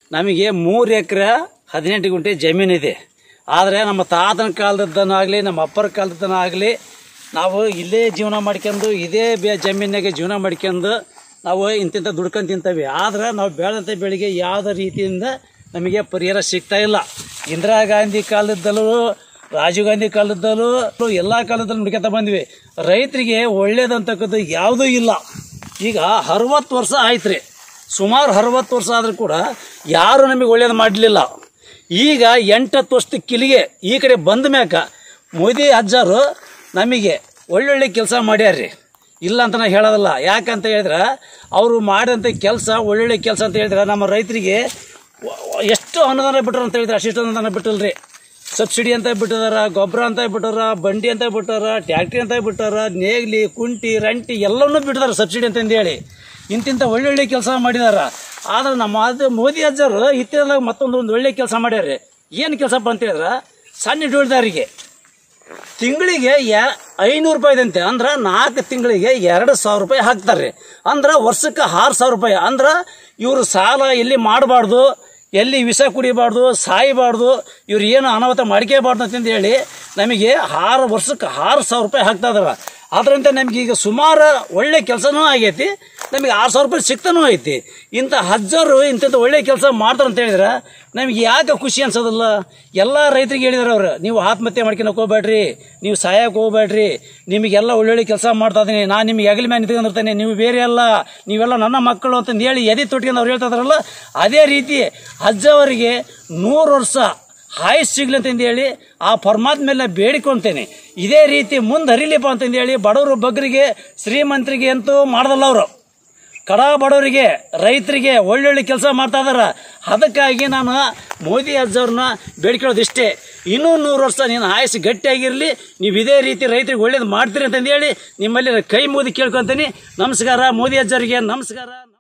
ನಮಗೆ ಮೂರು ಎಕರೆ ಹದಿನೆಂಟು ಗುಂಟೆ ಜಮೀನಿದೆ ಆದರೆ ನಮ್ಮ ತಾತನ ಕಾಲದನ್ನಾಗಲಿ ನಮ್ಮ ಅಪ್ಪರ ಕಾಲದನ್ನಾಗಲಿ ನಾವು ಇಲ್ಲೇ ಜೀವನ ಮಾಡ್ಕೊಂಡು ಇದೇ ಬೇ ಜಮೀನಾಗೆ ಜೀವನ ಮಾಡ್ಕೊಂಡು ನಾವು ಇಂತಿಂಥ ದುಡ್ಕೊಂಡು ತಿಂತೇವೆ ಆದ್ರೆ ನಾವು ಬೆಳೆದಂಥ ಬೆಳೆಗೆ ಯಾವುದೇ ರೀತಿಯಿಂದ ನಮಗೆ ಪರಿಹಾರ ಸಿಗ್ತಾ ಇಲ್ಲ ಇಂದಿರಾ ಗಾಂಧಿ ಕಾಲದಲ್ಲೂ ರಾಜೀವ್ ಗಾಂಧಿ ಕಾಲದಲ್ಲೂ ಎಲ್ಲ ಕಾಲದಲ್ಲೂ ನುಡ್ಕೊತ ಬಂದ್ವಿ ರೈತರಿಗೆ ಒಳ್ಳೇದಂತಕ್ಕದ್ದು ಯಾವುದೂ ಇಲ್ಲ ಈಗ ಅರವತ್ತು ವರ್ಷ ಆಯ್ತು ರೀ ಸುಮಾರು ಅರವತ್ತು ವರ್ಷ ಆದರೂ ಕೂಡ ಯಾರು ನಮಗೆ ಒಳ್ಳೇದು ಮಾಡಲಿಲ್ಲ ಈಗ ಎಂಟತ್ತು ವರ್ಷದ ಕಿಲಿಗೆ ಈ ಕಡೆ ಬಂದ ಮ್ಯಾಕ ಮೋದಿ ಅಜ್ಜಾರು ನಮಗೆ ಒಳ್ಳೊಳ್ಳೆ ಕೆಲಸ ಮಾಡ್ಯಾರ್ರಿ ಇಲ್ಲ ಅಂತ ನಾ ಹೇಳೋದಲ್ಲ ಯಾಕಂತ ಹೇಳಿದ್ರೆ ಅವರು ಮಾಡಿದಂಥ ಕೆಲಸ ಒಳ್ಳೊಳ್ಳೆ ಕೆಲಸ ಅಂತ ಹೇಳಿದ್ರೆ ನಮ್ಮ ರೈತರಿಗೆ ವ- ವ- ಎಷ್ಟು ಅನುದಾನ ಬಿಟ್ರು ಅಂತ ಹೇಳಿದ್ರೆ ಅಷ್ಟಿಷ್ಟು ಅನುದಾನ ಬಿಟ್ಟಲ್ರಿ ಸಬ್ಸಿಡಿ ಅಂತ ಬಿಟ್ಟಿದಾರ ಗೊಬ್ಬರ ಅಂತ ಬಿಟ್ಟಾರ ಬಂಡಿ ಅಂತ ಬಿಟ್ಟಾರ ಟ್ಯಾಕ್ಟ್ರಿ ಅಂತ ಬಿಟ್ಟಾರ ನೇಗ್ಲಿ ಕುಂಟಿ ರಂಟಿ ಎಲ್ಲವನ್ನೂ ಬಿಟ್ಟಿದಾರ ಸಬ್ಸಿಡಿ ಅಂತಂದು ಹೇಳಿ ಇಂತಿಂಥ ಒಳ್ಳೊಳ್ಳೆ ಕೆಲಸ ಮಾಡಿದಾರ ಆದ್ರೆ ನಮ್ಮ ಅದು ಮೋದಿ ಅಜ್ಜರು ಇತ್ತಿದಾಗ ಮತ್ತೊಂದು ಒಂದು ಒಳ್ಳೆ ಕೆಲಸ ಮಾಡ್ಯಾರ ಏನು ಕೆಲಸಪ್ಪ ಅಂತ ಹೇಳಿದ್ರೆ ಸಣ್ಣ ಹಿಡುವಳಿದಾರಿಗೆ ತಿಂಗಳಿಗೆ ಯ ಐನೂರು ರೂಪಾಯಿದಂತೆ ಅಂದ್ರೆ ನಾಲ್ಕು ತಿಂಗಳಿಗೆ ಎರಡು ಸಾವಿರ ರೂಪಾಯಿ ಹಾಕ್ತಾರೆ ಅಂದ್ರೆ ವರ್ಷಕ್ಕೆ ಆರು ಸಾವಿರ ರೂಪಾಯಿ ಅಂದ್ರೆ ಇವರು ಸಾಲ ಎಲ್ಲಿ ಮಾಡಬಾರ್ದು ಎಲ್ಲಿ ವಿಷ ಕುಡಿಬಾರ್ದು ಸಾಯಬಾರ್ದು ಇವ್ರು ಏನು ಅನಾಹುತ ಮಾಡ್ಕೋಬಾರ್ದು ಅಂತಂದು ಹೇಳಿ ನಮಗೆ ಆರು ವರ್ಷಕ್ಕೆ ಆರು ಸಾವಿರ ರೂಪಾಯಿ ಹಾಕ್ತಾ ಇದಾರ ಅದರಂತೆ ನಮಗೆ ಈಗ ಸುಮಾರು ಒಳ್ಳೆ ಕೆಲಸನೂ ಆಗೈತಿ ನಮಗೆ ಆರು ಸಾವಿರ ರೂಪಾಯಿ ಸಿಗ್ತಾನೂ ಐತಿ ಇಂಥ ಹಜ್ಜಾರು ಇಂಥದ್ದು ಒಳ್ಳೆ ಕೆಲಸ ಮಾಡ್ತಾರೆ ಅಂತ ಹೇಳಿದ್ರೆ ನಮಗೆ ಯಾಕೆ ಖುಷಿ ಅನ್ಸೋದಿಲ್ಲ ಎಲ್ಲ ರೈತರಿಗೆ ಹೇಳಿದಾರೆ ಅವ್ರು ನೀವು ಆತ್ಮಹತ್ಯೆ ಮಾಡ್ಕೊಳಕ್ ಹೋಗ್ಬೇಡ್ರಿ ನೀವು ಸಾಯಕ್ಕೆ ಹೋಗ್ಬೇಡ್ರಿ ನಿಮಗೆಲ್ಲ ಒಳ್ಳೊಳ್ಳೆ ಕೆಲಸ ಮಾಡ್ತಾ ಇದೀನಿ ನಾನು ನಿಮಗೆ ಹೆಗಲ ಮೇಲೆ ನಿಂತ್ಕೊಂಡಿರ್ತೇನೆ ನೀವು ಬೇರೆ ಅಲ್ಲ ನೀವೆಲ್ಲ ನನ್ನ ಮಕ್ಕಳು ಅಂತಂದು ಹೇಳಿ ಎದೆ ತೊಟ್ಕೊಂಡು ಅವ್ರು ಹೇಳ್ತಾ ಇದಾರಲ್ಲ ಅದೇ ರೀತಿ ಅಜ್ಜವರಿಗೆ ನೂರು ವರ್ಷ ಆಯುಸ್ ಸಿಗ್ಲಿ ಅಂತಂದು ಹೇಳಿ ಆ ಪರಮಾತ್ಮ ಮೇಲೆ ಬೇಡಿಕೊಂತೇನೆ ಇದೇ ರೀತಿ ಮುಂದೆ ಹರಿಲಿಪ್ಪ ಅಂತಂದು ಹೇಳಿ ಬಡವರು ಬಗ್ಗರಿಗೆ ಶ್ರೀಮಂತರಿಗೆ ಅಂತೂ ಮಾಡ್ದಲ್ಲ ಅವರು ಕಡ ಬಡವರಿಗೆ ರೈತರಿಗೆ ಒಳ್ಳೊಳ್ಳೆ ಕೆಲಸ ಮಾಡ್ತಾ ಇದಾರ ಅದಕ್ಕಾಗಿ ನಾನು ಮೋದಿ ಅಜ್ಜವ್ರನ್ನ ಬೇಡ್ಕೊಳ್ಳೋದಿಷ್ಟೇ ಇನ್ನೂ ನೂರು ವರ್ಷ ನೀನು ಆಯಸ್ಸು ಗಟ್ಟಿಯಾಗಿರಲಿ ನೀವು ಇದೇ ರೀತಿ ರೈತರಿಗೆ ಒಳ್ಳೇದು ಮಾಡ್ತೀರಿ ಅಂತಂದು ಹೇಳಿ ನಿಮ್ಮಲ್ಲಿ ಕೈ ಮುಗಿದು ಕೇಳ್ಕೊತೀನಿ ನಮಸ್ಕಾರ ಮೋದಿ ಅಜ್ಜರಿಗೆ ನಮಸ್ಕಾರ